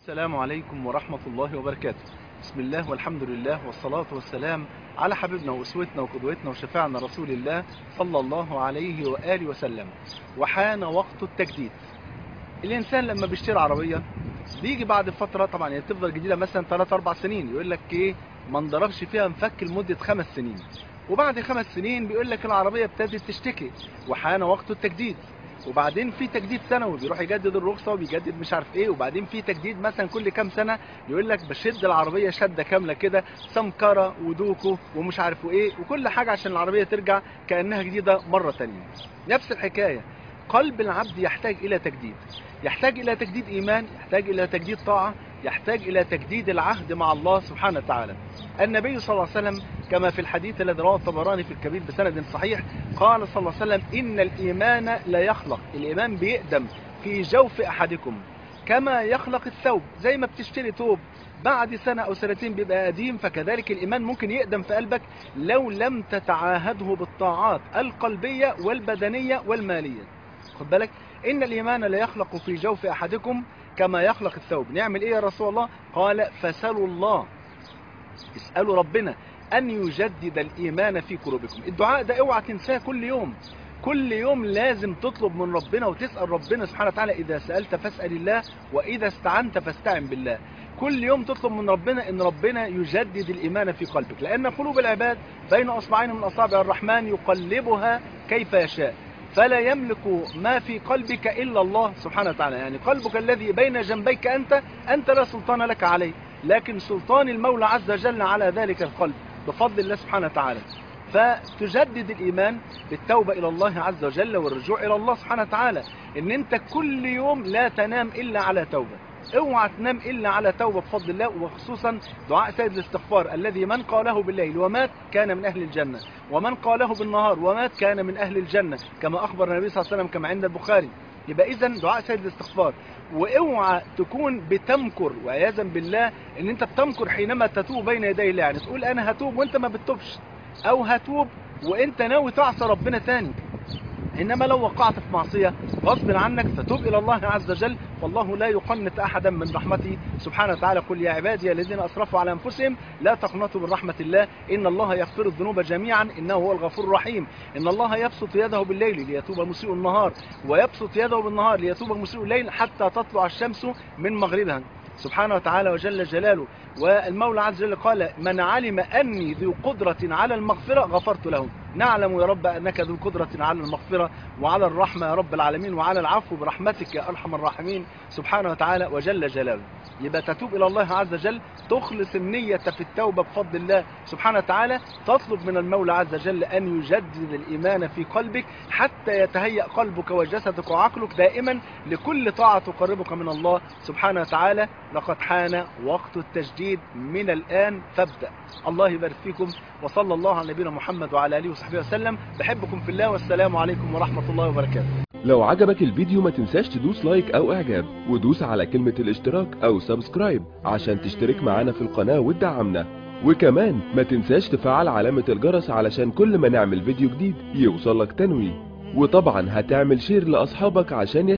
السلام عليكم ورحمة الله وبركاته بسم الله والحمد لله والصلاة والسلام على حبيبنا وأسوتنا وقدوتنا وشفاعنا رسول الله صلى الله عليه وآله وسلم وحان وقت التجديد الإنسان لما بيشتري عربية بيجي بعد فترة طبعا هي تفضل جديدة مثلا 3 4 سنين يقول لك ايه ما انضربش فيها مفك لمدة خمس سنين وبعد خمس سنين بيقول لك العربية ابتدت تشتكي وحان وقت التجديد وبعدين في تجديد سنوي بيروح يجدد الرخصه وبيجدد مش عارف ايه وبعدين في تجديد مثلا كل كام سنه يقول لك بشد العربيه شده كامله كده سمكره ودوكو ومش عارف ايه وكل حاجه عشان العربيه ترجع كانها جديده مره تانية نفس الحكايه قلب العبد يحتاج الى تجديد يحتاج الى تجديد ايمان يحتاج الى تجديد طاعه يحتاج الى تجديد العهد مع الله سبحانه وتعالى النبي صلى الله عليه وسلم كما في الحديث الذي رواه الطبراني في الكبير بسند صحيح قال صلى الله عليه وسلم إن الإيمان لا يخلق الإيمان بيقدم في جوف أحدكم كما يخلق الثوب زي ما بتشتري ثوب بعد سنة أو سنتين بيبقى قديم فكذلك الإيمان ممكن يقدم في قلبك لو لم تتعاهده بالطاعات القلبية والبدنية والمالية خد بالك إن الإيمان لا يخلق في جوف أحدكم كما يخلق الثوب نعمل إيه يا رسول الله قال فسلوا الله اسألوا ربنا أن يجدد الإيمان في قلوبكم الدعاء ده اوعى تنساه كل يوم كل يوم لازم تطلب من ربنا وتسأل ربنا سبحانه وتعالى إذا سألت فاسأل الله وإذا استعنت فاستعن بالله كل يوم تطلب من ربنا ان ربنا يجدد الايمان في قلبك لان قلوب العباد بين اصبعين من اصابع الرحمن يقلبها كيف يشاء فلا يملك ما في قلبك الا الله سبحانه وتعالى يعني قلبك الذي بين جنبيك انت انت لا سلطان لك عليه لكن سلطان المولى عز وجل على ذلك القلب بفضل الله سبحانه وتعالى فتجدد الإيمان بالتوبة إلى الله عز وجل والرجوع إلى الله سبحانه وتعالى إن أنت كل يوم لا تنام إلا على توبة اوعى تنام إلا على توبة بفضل الله وخصوصا دعاء سيد الاستغفار الذي من قاله بالليل ومات كان من أهل الجنة ومن قاله بالنهار ومات كان من أهل الجنة كما أخبر النبي صلى الله عليه وسلم كما عند البخاري يبقى إذا دعاء سيد الاستغفار واوعى تكون بتمكر وعياذا بالله ان انت بتمكر حينما تتوب بين يدي الله يعني تقول انا هتوب وانت ما بتتوبش او هتوب وانت ناوي تعصى ربنا تاني انما لو وقعت في معصية غصب عنك فتوب الى الله عز وجل والله لا يقنط احدا من رحمته سبحانه وتعالى قل يا عبادي الذين اسرفوا على انفسهم لا تقنطوا من رحمة الله ان الله يغفر الذنوب جميعا انه هو الغفور الرحيم ان الله يبسط يده بالليل ليتوب مسيء النهار ويبسط يده بالنهار ليتوب مسيء الليل حتى تطلع الشمس من مغربها سبحانه وتعالى وجل جلاله والمولى عز وجل قال من علم أني ذو قدرة على المغفرة غفرت له نعلم يا رب أنك ذو قدرة على المغفرة وعلى الرحمة يا رب العالمين وعلى العفو برحمتك يا أرحم الراحمين سبحانه وتعالى وجل جلاله يبقى تتوب إلى الله عز وجل تخلص النية في التوبة بفضل الله سبحانه وتعالى تطلب من المولى عز وجل أن يجدد الإيمان في قلبك حتى يتهيأ قلبك وجسدك وعقلك دائما لكل طاعة تقربك من الله سبحانه وتعالى لقد حان وقت التجديد من الآن فابدأ الله يبارك فيكم وصلى الله على نبينا محمد وعلى آله وصحبه وسلم بحبكم في الله والسلام عليكم ورحمة الله وبركاته لو عجبك الفيديو ما تنساش تدوس لايك او اعجاب ودوس على كلمة الاشتراك او سبسكرايب عشان تشترك معانا في القناة وتدعمنا وكمان ما تنساش تفعل علامة الجرس علشان كل ما نعمل فيديو جديد يوصلك تنويه وطبعا هتعمل شير لاصحابك عشان